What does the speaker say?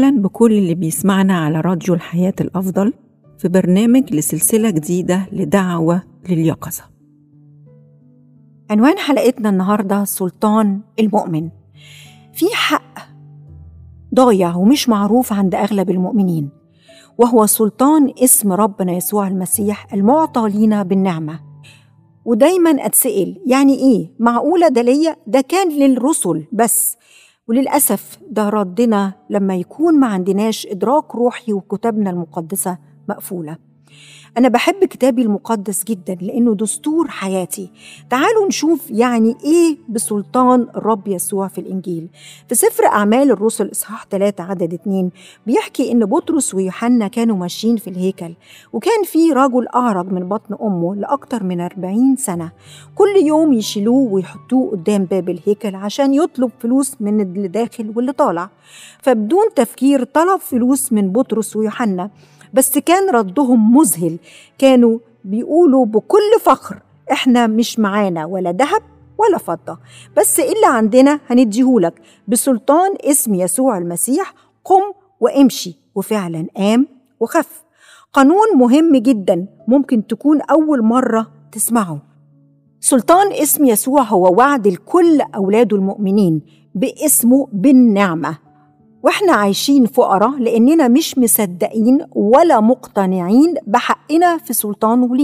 أهلا بكل اللي بيسمعنا على راديو الحياة الأفضل في برنامج لسلسلة جديدة لدعوة لليقظة عنوان حلقتنا النهارده سلطان المؤمن في حق ضايع ومش معروف عند اغلب المؤمنين وهو سلطان اسم ربنا يسوع المسيح المعطى لينا بالنعمه ودايما اتسال يعني ايه معقوله ده ليا ده كان للرسل بس وللاسف ده ردنا لما يكون ما عندناش ادراك روحي وكتابنا المقدسه مقفوله أنا بحب كتابي المقدس جدا لأنه دستور حياتي تعالوا نشوف يعني إيه بسلطان الرب يسوع في الإنجيل في سفر أعمال الرسل إصحاح 3 عدد 2 بيحكي إن بطرس ويوحنا كانوا ماشيين في الهيكل وكان في رجل أعرج من بطن أمه لأكتر من 40 سنة كل يوم يشيلوه ويحطوه قدام باب الهيكل عشان يطلب فلوس من اللي داخل واللي طالع فبدون تفكير طلب فلوس من بطرس ويوحنا بس كان ردهم مذهل كانوا بيقولوا بكل فخر احنا مش معانا ولا ذهب ولا فضة بس اللي عندنا هنديهولك بسلطان اسم يسوع المسيح قم وامشي وفعلا قام وخف قانون مهم جدا ممكن تكون أول مرة تسمعه سلطان اسم يسوع هو وعد لكل أولاده المؤمنين باسمه بالنعمة واحنا عايشين فقراء لاننا مش مصدقين ولا مقتنعين بحقنا في سلطانه لينا